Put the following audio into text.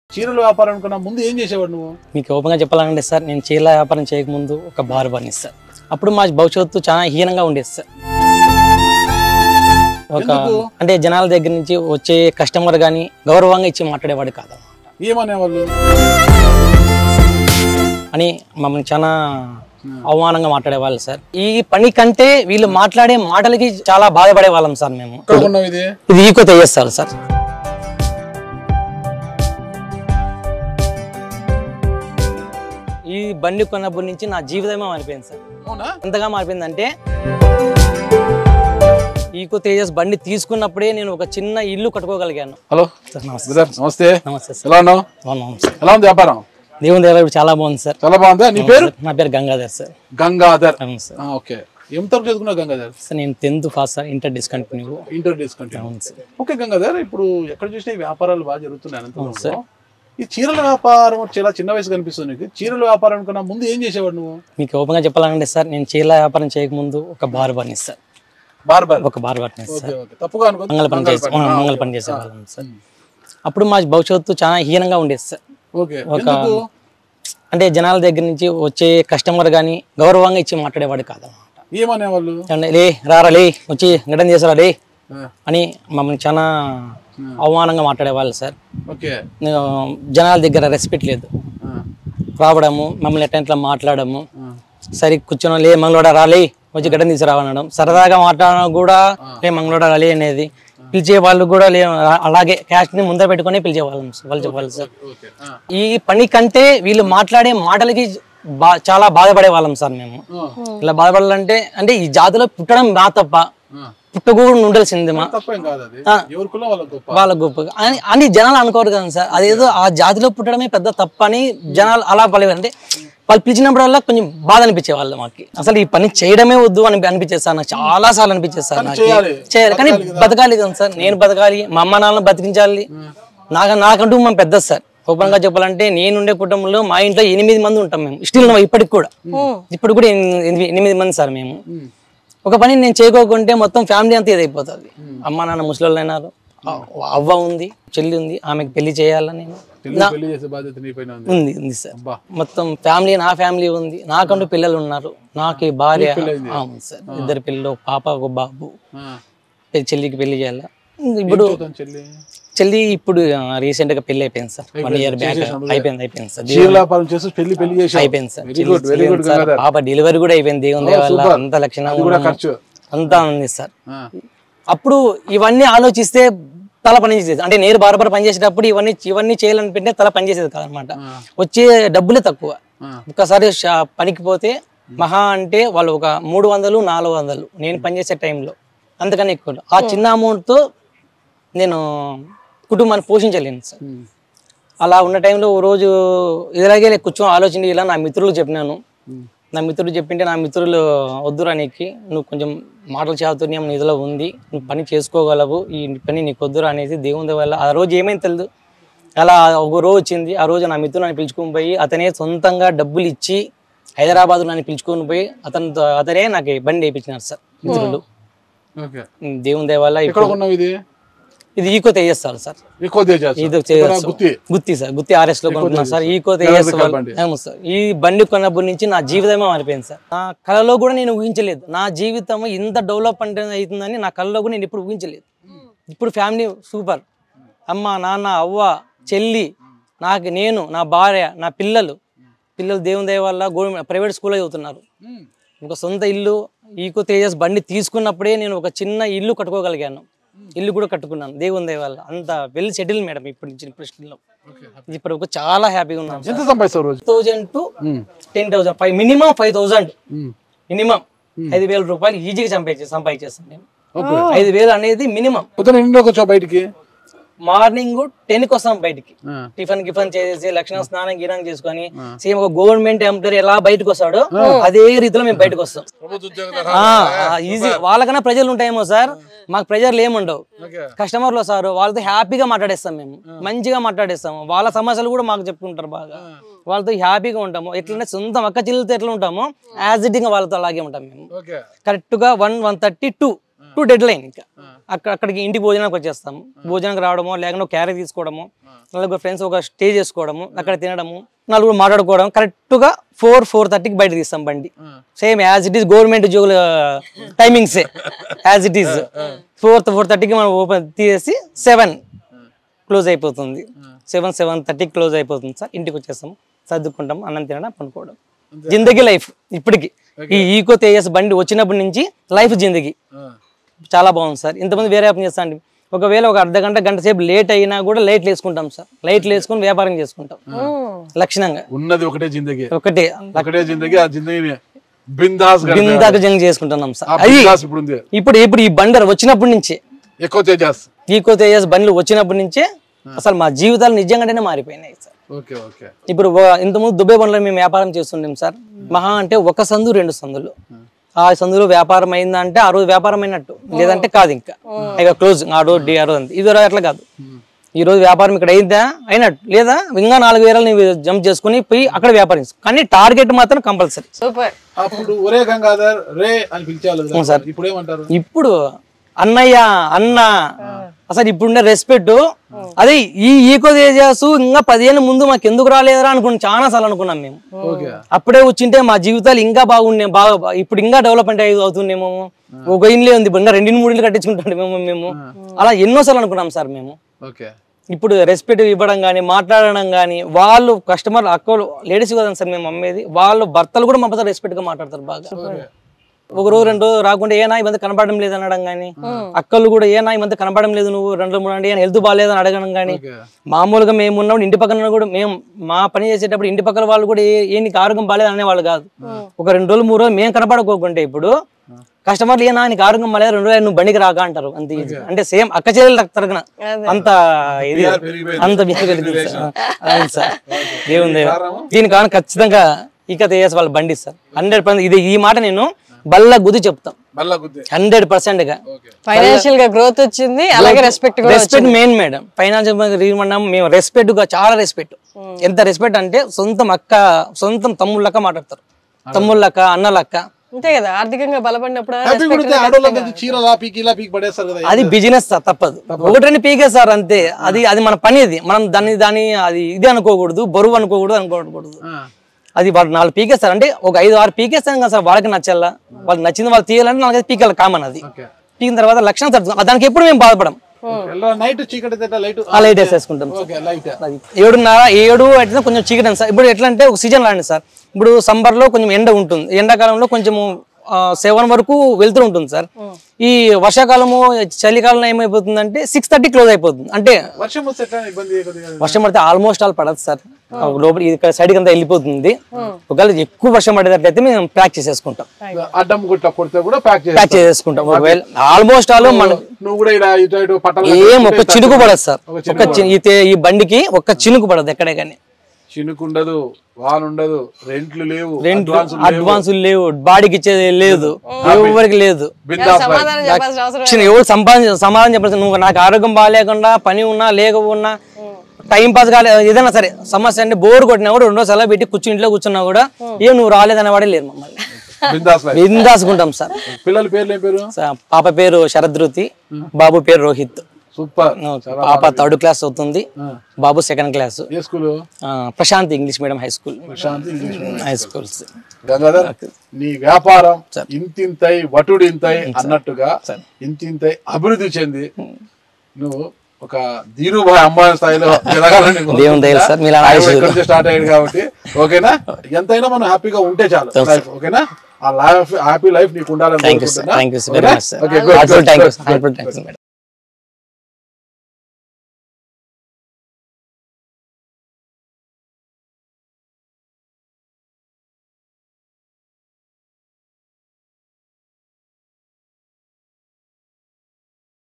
చీరల వ్యాపారం కన్నా ముందు ఏం చేసేవాడు నువ్వు మీకు ఓపెన్గా చెప్పాలంటే సార్ నేను చీరల వ్యాపారం చేయకముందు ఒక బార్ బని సార్ అప్పుడు మా భవిష్యత్తు చాలా హీనంగా ఉండేది సార్ ఒక ఎందుకు? అంటే జనాల దగ్గర నుంచి వచ్చే కస్టమర్ కానీ గౌరవంగా ఇచ్చి మాట్లాడేవాడు కాదు ఏమనేవాళ్ళు అని మమ్మల్ని చాలా అవమానంగా మాట్లాడేవాళ్ళు సార్ ఈ పని కంటే వీళ్ళు మాట్లాడే మాటలకి చాలా బాధపడే వాళ్ళం సార్ మేము ఎక్కడ కొన్నావు ఇది ఇది ఈకో తెయ్యేస్తారు సార్ ఈ బండి కొన్నప్పటి నుంచి నా జీవితమే మారిపోయింది సార్ అవునా ఎంతగా మారిపోయిందంటే ఈకో తేజస్ బండి తీసుకున్నప్పుడే నేను ఒక చిన్న ఇల్లు కట్టుకోగలిగాను హలో సార్ నమస్తే బ్రదర్ నమస్తే నమస్తే సార్ ఎలా ఉన్నావు అవునవును సార్ ఎలా ఉంది వ్యాపారం దేవుని దగ్గర ఇప్పుడు చాలా బాగుంది సార్ చాలా బాగుందా నీ పేరు నా పేరు గంగాధర్ సార్ గంగాధర్ అవును సార్ ఆ, ఓకే ఏం తరపు చదువుకున్నావు గంగాధర్ సార్ నేను tenth pass sir inter discontinue inter discontinue అవును సార్ ఓకే గంగాధర్ ఇప్పుడు ఎక్కడ చూసినా ఈ వ్యాపారాలు బాగా జరుగుతున్నాయి అనంతపురంలో ఈ చీరల వ్యాపారం చాలా చిన్న వయసు కనిపిస్తుంది నీకు చీరల వ్యాపారం కన్నా ముందు ఏం చేసేవాడు నువ్వు మీకు ఓపెన్గా చెప్పాలంటే సార్ నేను చీరల వ్యాపారం చేయకముందు ఒక బార్ బని సార్ బార్బర్ ఒక barber sir okay okay తప్పుగా అనుకో మంగళ పని చేసే మంగళ పని చేసేవాళ్ళం సార్ అప్పుడు మా భవిష్యత్తు చాలా హీనంగా ఉండేది సార్ ఓకే ఒక ఎందుకు అంటే జనాల దగ్గర నుంచి వచ్చే కస్టమర్ కానీ గౌరవంగా ఇచ్చి మాట్లాడేవాడు కాదు ఏమనేవాళ్ళు ఏమంటే, లే రారా లే వచ్చి గడ్డం చేసారా లే ఆ, అని మమ్మల్ని చాలా అవమానంగా మాట్లాడేవాళ్ళు సార్ ఓకే నేను జనాల దగ్గర రెస్పెక్ట్ లేదు ఆ, రావడము మమ్మల్ని ఎట్లా ఇట్లా మాట్లాడము ఆ, సరే కూర్చొని లే మంగళోడ రాలే వచ్చి గడ్డం తీసుకురావనడం సరదాగా మాట్లాడడం కూడా లే మంగళోడ రాలే అనేది పిలిచే వాళ్ళు కూడా లే అలాగే క్యాష్ ని ముందర పెట్టుకొని పిలిచేవాళ్ళం వాళ్ళు చెప్పాలి సార్ ఓకే ఆ, ఈ పని కంటే వీళ్ళు మాట్లాడే మాటలకి బా చాలా బాధపడే వాళ్ళం సార్ మేము ఆ, ఇలా బాధపడాలంటే అంటే ఈ జాతిలో పుట్టడం మా తప్ప ఆ. పుట్టకూడదు ఉండాల్సింది మా తప్పేం కాదు అది ఆ. ఎవరి కులం వాళ్ళ గొప్ప వాళ్ళ గొప్పగా అని అని జనాలు అనుకోరు కదా సార్ అదేదో ఆ జాతిలో పుట్టడమే పెద్ద తప్ప అని జనాలు అలా పలేవారు అంటే వాళ్ళు పిలిచినప్పుడల్లా కొంచెం బాధ అనిపించే వాళ్ళు మాకు అసలు ఈ పని చేయడమే వద్దు అని అనిపించేది సార్ నాకు చాలా సార్లు అనిపించేది సార్ నాకు చేయాలి. చేయాలి కానీ బతకాలి కదా సార్ నేను బతకాలి మా అమ్మ నాన్న బతికించాలి నాకు నాకంటూ మా పెద్ద సార్ ఓపెన్ గా చెప్పాలంటే నేను ఉండే కుటుంబంలో మా ఇంట్లో ఎనిమిది మంది ఉంటాం మేము స్టిల్ ఇప్పటికి కూడా ఇప్పుడు కూడా ఎనిమిది- ఎనిమిది- ఎనిమిది మంది సార్ మేము ఒక పని నేను చేయకోకుంటే మొత్తం ఫ్యామిలీ అంతా ఇదైపోతుంది అమ్మ నాన్న ముసలి అయినారు అవ్వ ఉంది చెల్లి ఉంది ఆమెకి పెళ్లి చేయాలని నేను పెళ్లి పెళ్లి చేసే బాధ్యత నీ పైన ఉంది ఉంది ఉంది సార్ అబ్బా. మొత్తం ఫ్యామిలీ నా ఫ్యామిలీ ఉంది నాకంటూ పిల్లలు ఉన్నారు నాకు ఈ భార్య అవును సార్ ఇద్దరు పిల్లలు ఒక పాప ఒక బాబు ఆ. పె- చెల్లికి పెళ్లి చేయాల ఇప్పుడు చదువుతాను చెల్లి చెల్లి ఇప్పుడు రీసెంట్ గా పెళ్లి అయిపోయింది సార్ వన్ ఇయర్ బ్యాక్ అయిపోయింది అయిపోయింది సార్ చీరల వ్యాపారం చేసి పెళ్లి పెళ్లి చేసి అయిపోయింది sir very good very good sir పాప డెలివరీ కూడా అయిపోయింది దేవుని దయ వల్ల అంత అది లక్షణంగా కూడా ఉన్నాము. ఖర్చు అంతా ఉంది సార్ ఆ. అప్పుడు ఇవన్నీ ఆలోచిస్తే తల పని చేసేది అంటే నేను బారబార పని చేసేటప్పుడు ఇవన్నీ ఇవన్నీ చేయాలనిపింటే తల పని చేసేది కాదనమాట వచ్చే డబ్బులే తక్కువ ఆ. ఒక్కసారి షా- పనికి పోతే మహా అంటే వాళ్ళు ఒక మూడు వందలు నాలుగు వందలు నేను పనిచేసే టైంలో అంతకన్నా ఎక్కువ ఆ చిన్న అమౌంట్తో నేను కుటుంబాన్ని పోషించలేను సార్ ఉమ్. అలా ఉన్న టైంలో ఓ రోజు ఇలాగే కూర్చొని ఆలోచించి ఇలా నా మిత్రులకు చెప్పినాను ఉమ్. నా మిత్రుడు చెప్పింటే నా మిత్రులు వద్దురా నీకు నువ్వు కొంచెం మాటల చాతుర్యం నీదిలో ఉంది నువ్వు పని చేసుకోగలవు ఈ పని నీకు వద్దురా అనేది దేవుని వల్ల ఆ రోజు ఏమైంది తెలియదు అలా ఒక రోజు వచ్చింది ఆ రోజు నా మిత్రుడు నన్ను పిలుచుకొని పోయి అతనే సొంతంగా డబ్బులు ఇచ్చి హైదరాబాద్ నన్ను పిలుచుకొని పోయి అతనితో అతనే నాకు ఈ బండి వేయించినారు సార్ మిత్రులు ఓకే దేవుని దయ వల్ల ఎక్కడ ఇప్పుడు కొన్నావు ఇది ఇది ఈకో తెయ్యేస్తారు సార్ ఎక్కువ తేజాస్ ఇది ఇక్కడ గుత్తి గుత్తి సార్ గుత్తి ఆర్ఎస్ లో కొనుక్కున్నాను సార్ ఈకో తెయ్యస్ బండి. ఏమో సార్ ఈ బండి కొన్నప్పటి నుంచి నా జీవితమే మారిపోయింది సార్ నా కళలో కూడా నేను ఊహించలేదు నా జీవితం ఇంత డెవలప్ అంటే అవుతుందని నా కళలో కూడా నేను ఇప్పుడు ఊహించలేదు ఇప్పుడు ఫ్యామిలీ సూపర్ అమ్మ నాన్న అవ్వ చెల్లి నాకు నేను నా భార్య నా పిల్లలు పిల్లలు దేవుని దయ వల్ల గవర్నమెంట్ ప్రైవేట్ స్కూల్లో చదువుతున్నారు ఉమ్. ఒక సొంత ఇల్లు ఈకో తేజస్ బండి తీసుకున్నప్పుడే నేను ఒక చిన్న ఇల్లు కట్టుకోగలిగాను ఇల్లు కూడా కట్టుకున్నాను దేవుని దయ వల్ల అంత వెల్ సెటిల్ మేడం ఇప్పుడు నుంచి ప్రశ్నలో ఓకే. ఇప్పుడు ఒక చాలా హ్యాపీగా ఉన్నాను ఎంత సంపాదిస్తావు రోజు thousand two um. Ten thousand five minimum five thousand um. Minimum ఐదు వేల రూపాయలు ఈజీగా సంపాదించే సంపాదించేస్తాను నేను ఓకే ఐదు వేలు అనేది మినిమం పొద్దున ఎన్నింటికి వచ్చావు బయటికి మార్నింగ్ టెన్కి వస్తాం బయటికి ఆ. టిఫిన్ గిఫన్ చేసేసి లక్షణ స్నానం గిరం చేసుకొని సేమ్ ఒక గవర్నమెంట్ ఎంప్లాయీ ఎలా బయటకు వస్తాడో అదే రీతిలో మేము బయటకు వస్తాం ఈజీ వాళ్ళకన్నా ప్రజలు ఉంటాయేమో సార్ మాకు ప్రజలు ఏముండవు ఓకే కస్టమర్లు వస్తారు వాళ్ళతో హ్యాపీగా మాట్లాడేస్తాం మేము మంచిగా మాట్లాడేస్తాము వాళ్ళ సమస్యలు కూడా మాకు చెప్పుకుంటారు బాగా వాళ్ళతో హ్యాపీగా ఉంటాము ఎట్లంటే సొంత అక్క చెల్లెలతో ఎట్లా ఉంటామో యాజ్ ఇట్ గా వాళ్ళతో అలాగే ఉంటాం మేము ఓకే కరెక్ట్ గా one one thirty two to deadline ఇంకా అక్కడ అక్కడికి ఇంటి భోజనానికి వచ్చేస్తాము భోజనానికి రావడమో లేకుండా క్యారీ తీసుకోవడము నలుగురు ఫ్రెండ్స్ ఒక స్టే చేసుకోవడము అక్కడ తినడము నలుగురు మాట్లాడుకోవడం కరెక్ట్గా ఫోర్ ఫోర్ థర్టీకి బయట తీస్తాం బండి same as it is government ఉద్యోగుల టైమింగ్సే as it is fourth four థర్టీకి మనం ఓపెన్ తీసేసి సెవెన్ క్లోజ్ అయిపోతుంది సెవెన్ సెవెన్ థర్టీకి క్లోజ్ అయిపోతుంది సార్ ఇంటికి వచ్చేస్తాం సర్దుకుంటాం అన్నం తినడం పనుకోవడం జిందగీ లైఫ్ ఇప్పటికి ఈ ఈకో తేజస్ బండి వచ్చినప్పటి నుంచి లైఫ్ జిందగీ చాలా బాగుంది సార్ ఇంతమంది వేరే వ్యాపారం చేస్తా అండి ఒకవేళ ఒక అర్ధ గంట గంట సేపు లేట్ అయినా కూడా లైట్లు వేసుకుంటాం సార్ లైట్లు వేసుకొని వ్యాపారం చేసుకుంటాం లక్షణంగా ఉన్నది ఒకటే జిందగీ ఒకటే ఒకటే జిందగీ ఆ జిందగీని బిందాస్ గా బిందాక జంగ్ చేసుకుంటున్నాం సార్ ఆ అది బిందాస్ ఇప్పుడు ఉంది ఇప్పుడు ఇప్పుడు ఈ బండర్ వచ్చినప్పటి నుంచే ఎక్కువ తేజాస్ ఈకో తేజస్ బండ్లు వచ్చినప్పటి నుంచే అసలు మా జీవితాలు నిజంగానే మారిపోయినాయి సార్ ఓకే ఓకే ఇప్పుడు వ- ఇంతకుముందు దుబాయ్ బండ్లో మేము వ్యాపారం చేస్తుండేం సార్ మహా అంటే ఒక సందు రెండు సందులు ఆ సందులో వ్యాపారం అయిందంటే ఆ రోజు వ్యాపారం అయినట్టు లేదంటే కాదు ఇంకా ఇక క్లోజ్ ఆ రోజు డి ఆ రోజు అంతే ఇది అట్లా కాదు ఈ రోజు వ్యాపారం ఇక్కడ అయిందా అయినట్టు లేదా ఇంకా నాలుగు వేల నీవు జంప్ చేసుకుని పోయి అక్కడ వ్యాపారం చేసుకో. కానీ టార్గెట్ మాత్రం కంపల్సరీ సూపర్ అప్పుడు ఒరే గంగాధర్ రే అని పిలిచేవాళ్ళు కదా. ఇప్పుడు ఏమంటారు ఇప్పుడు అన్నయ్య అన్న అసలు ఇప్పుడున్న రెస్పెక్ట్ అదే ఈ ఈకో తేజాసు ఇంకా పదిహేను ముందు మాకు ఎందుకు రాలేదురా అనుకున్నాం చాలా సార్లు అనుకున్నాం మేము ఓకే అప్పుడే వచ్చింటే మా జీవితాలు ఇంకా బాగుండే బాగా ఇప్పుడు ఇంకా డెవలప్మెంట్ అయ్యి అవుతుండేమో ఒక ఇల్లు ఉంది ఇప్పుడు ఇంకా రెండు మూడు ఇల్లు కట్టించుకుంటాం మేము మేము అలా ఎన్నోసార్లు అనుకున్నాం సార్ మేము ఓకే ఇప్పుడు రెస్పెక్ట్ ఇవ్వడం కానీ మాట్లాడడం కానీ వాళ్ళు కస్టమర్ అక్కలు లేడీస్ కదా సార్ మేము అమ్మేది వాళ్ళు భర్తలు కూడా మా రెస్పెక్ట్ గా మాట్లాడతారు బాగా ఒక రోజు రెండు రోజు రాకుండా ఏనా ఈ మధ్య కనపడడం లేదు అనడం కానీ అక్కలు కూడా ఏనా ఈ మధ్య కనపడడం లేదు నువ్వు రెండు మూడు అంటే హెల్త్ బాగాలేదు అని అడగడం కానీ ఓకే మామూలుగా మేము ఉన్నప్పుడు ఇంటి పక్కన కూడా మేము మా పని చేసేటప్పుడు ఇంటి పక్కన వాళ్ళు కూడా ఏ- ఏ నీకు ఆరోగ్యం బాగాలేదు అనేవాళ్ళు కాదు ఒక రెండు రోజులు మూడు రోజులు మేము కనపడకోకుంటే ఇప్పుడు కస్టమర్లు ఏనా నీకు ఆరోగ్యం బాగాలేదు రెండు రోజులు నువ్వు బండికి రాక అంటారు అంత ఈజీ అంటే సేమ్ అక్క చెల్లెలు తరగన అంత ఇది పెరిగిపోయింది. అంత బిహేవ్ పెరిగింది సార్ అవును సార్ దేవుంది దీని కారణం ఖచ్చితంగా ఇక తేజస్ వాళ్ళ బండి సార్ హండ్రెడ్ పర్సెంట్ ఇది ఈ మాట నేను బల్ల గుద్ది చెప్తాం మళ్ళా గుద్దే హండ్రెడ్ పర్సెంట్ గా ఓకే ఫైనాన్షియల్ గా గ్రోత్ వచ్చింది అలాగే రెస్పెక్ట్ కూడా రెస్పెక్ట్ మెయిన్ మేడం ఫైనాన్షియల్ రీమన్నాం మేము రెస్పెక్ట్ గా చాలా రెస్పెక్ట్ ఎంత రెస్పెక్ట్ అంటే సొంతం అక్క సొంతం తమ్ముళ్ళక్క మాట్లాడతారు తమ్ముళ్ళక్క అన్నలక్క అంతే కదా ఆర్థికంగా బలపడినప్పుడు హ్యాపీ కూడా ఆడోళ్ళకి చీరలా పీకి ఇలా పీకి పడేస్తారు కదా అది బిజినెస్ సార్ తప్పదు ఒకటి రెండు పీకే సార్ అంతే అది అది మన పని అది మనం దాన్ని దాన్ని అది ఇది అనుకోకూడదు బరువు అనుకోకూడదు అనుకోకూడదు ఆ, అది వాళ్ళు నాలుగు పీకేస్తారు అంటే ఒక ఐదు ఆరు పీకేస్తాం కదా సార్ వాళ్ళకి నచ్చాలా వాళ్ళకి నచ్చింది వాళ్ళు తీయాలంటే నాలుగైదు పీకేయాలి కామన్ అది ఓకే పీకిన తర్వాత లక్షణం సార్ దానికి ఎప్పుడు మేము బాధపడం నైట్ చీకటి అయితే లైట్ ఆ లైట్ వేసేసుకుంటాం ఓకే లైట్ అది ఏడున్నర ఏడు అయితే కొంచెం చీకటి సార్ ఇప్పుడు ఎట్లా అంటే ఒక సీజన్ లాంటి సార్ ఇప్పుడు summer లో కొంచెం ఎండ ఉంటుంది ఎండాకాలంలో కొంచెము సెవెన్ వరకు వెళ్తూ ఉంటుంది సార్ ఈ వర్షాకాలము చలికాలం ఏమైపోతుందంటే సిక్స్ థర్టీ క్లోజ్ అయిపోతుంది అంటే వర్షం వస్తే ఎట్లా ఇబ్బంది కొద్దిగా వర్షం పడితే ఆల్మోస్ట్ ఆల్ పడదు సార్ లోపల ఇక్కడ సైడ్ అంతా వెళ్ళిపోతుంది ఒకవేళ ఎక్కువ వర్షం పడేటట్లయితే మేము ప్యాక్ చేసేసుకుంటాం అడ్డం గుట్ట కొడితే కూడా ప్యాక్ చేసి ప్యాక్ చేసేసుకుంటాం ఒకవేళ ఆల్మోస్ట్ ఆల్ మన నువ్వు కూడా ఇలా ఇటు ఇటు పట్టాలి ఏం ఒక్క చినుకు పడదు సార్ ఒక్క చి- ఈ తే- ఈ బండికి ఒక్క చినుకు పడదు ఎక్కడే కానీ చినుకు ఉండదు వాన్ ఉండదు రెంట్లు లేవు రెండు advance లేవు. అడ్వాన్స్ లేవు బాడీకి ఇచ్చేది లేదు ఎవరికి లేదు బిందాస్ life. సమాధానం చెప్పాల్సిన అవసరం చిన్న ఎవరు సంపాదించ సమాధానం చెప్పాల్సి నువ్వు నాకు ఆరోగ్యం బాగాలేకుండా పని ఉన్నా లేకపోన్నా టైం పాస్ కాలే ఏదైనా సరే సమస్య అంటే బోర్ కొట్టినా కూడా రెండో సెలవు పెట్టి కూర్చుని ఇంట్లో కూర్చున్నా కూడా ఏం నువ్వు రాలేదనేవాడే లేరు మమ్మల్ని బిందాస్ లైఫ్ బిందాసుకుంటాం సార్ పిల్లల పేర్లు ఏం పేరు స- పాప పేరు శరదృతి బాబు పేరు రోహిత్ సూపర్ పాప థర్డ్ క్లాస్ అవుతుంది బాబు సెకండ్ క్లాస్ ఏ school Prashanth English medium high school Shanti English high schools Gangadhar నీ వ్యాపారం ఇంతింతై వటుడింతై అన్నట్టుగా ఇంతింతై అభివృద్ధి చెంది నువ్వు ఒక ధీరుభాయ్ అంబానీ స్థాయిలో ఎదగాలని దేవుని దయ సార్, మీలా ఆయన ఆశీర్వాదం. ఇక్కడి నుంచి స్టార్ట్ అయ్యాడు కాబట్టి ఓకేనా ఎంతైనా మనం హ్యాపీగా ఉంటే చాలు లైఫ్ ఓకేనా ఆ లైఫ్ హ్యాపీ లైఫ్ నీకు ఉండాలని థ్యాంక్ యూ సార్ కోరుకుంటున్నా. థ్యాంక్ యూ వెరీ ఓకేనా? Much sir Okay, good, good, thank you good, good, thank you madam